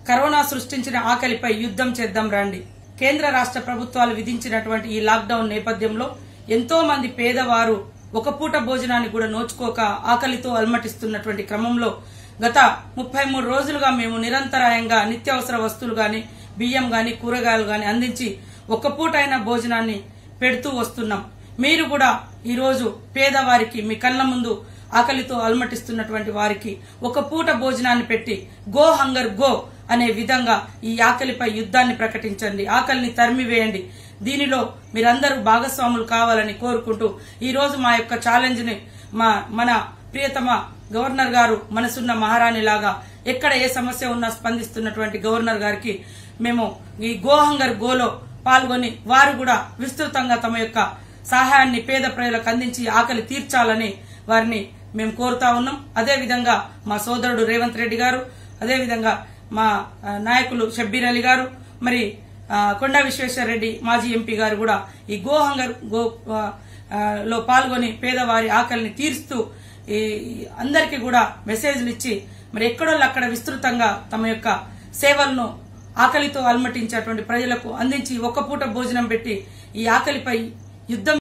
corona సృష్టించిన ఆకలిపై యుద్ధం చేద్దాం రండి కేంద్ర రాష్ట్ర ప్రభుత్వాలు విధించినటువంటి ఈ లాక్డౌన్ నేపథ్యంలో ఎంతో మంది పేదవారు ఒక పూట భోజనాన్ని కూడా నోచుకోక ఆకలితో అల్మటిస్తున్నటువంటి క్రమంలో గత ముప్పై మూడు రోజులుగా మేము నిరంతరాయంగా నిత్యావసర వస్తువులు గాని బియ్యం గాని కూరగాయలు గాని అందించి ఒక పూటైన భోజనాన్ని పెడుతూ వస్తున్నాం మీరు కూడా ఈ రోజు పేదవారికి మీ కళ్ళ ముందు ఆకలితో అల్మటిస్తున్నటువంటి వారికి ఒక పూట భోజనాన్ని పెట్టి గో హంగర్ గో అనే విధంగా ఈ ఆకలిపై యుద్ధాన్ని ప్రకటించండి ఆకలిని తరిమివేయండి దీనిలో మీరందరూ భాగస్వాములు కావాలని కోరుకుంటూ ఈ రోజు మా యొక్క ఛాలెంజ్ ని మా మన ప్రియతమ గవర్నర్ గారు మనసున్న మహారాణి లాగా ఎక్కడ ఏ సమస్య ఉన్నా స్పందిస్తున్నటువంటి గవర్నర్ గారికి మేము ఈ గో హంగర్ గోలో పాల్గొని వారు కూడా విస్తృతంగా తమ యొక్క సహాయాన్ని పేద ప్రజలకు అందించి ఆకలి తీర్చాలని వారిని మేము కోరుతా ఉన్నాం అదే విధంగా మా సోదరుడు రేవంత్ రెడ్డి గారు అదే విధంగా మా ఆ, నాయకులు షబ్బీర్ అలీ గారు మరి ఆ, కొండా విశ్వేశ్వర రెడ్డి మాజీ ఎంపీ గారు కూడా ఈ గో హంగర్ గో ఆ, ఆ, లో పాల్గొని పేదవారి ఆకలిని తీరుస్తూ ఈ ఈ అందరికీ కూడా మెసేజ్లు ఇచ్చి మరి ఎక్కడోళ్ళు అక్కడ విస్తృతంగా తమ యొక్క సేవలను ఆకలితో అల్మటించేటువంటి ప్రజలకు అందించి ఒక్క పూట భోజనం పెట్టి ఈ ఆకలిపై యుద్ధం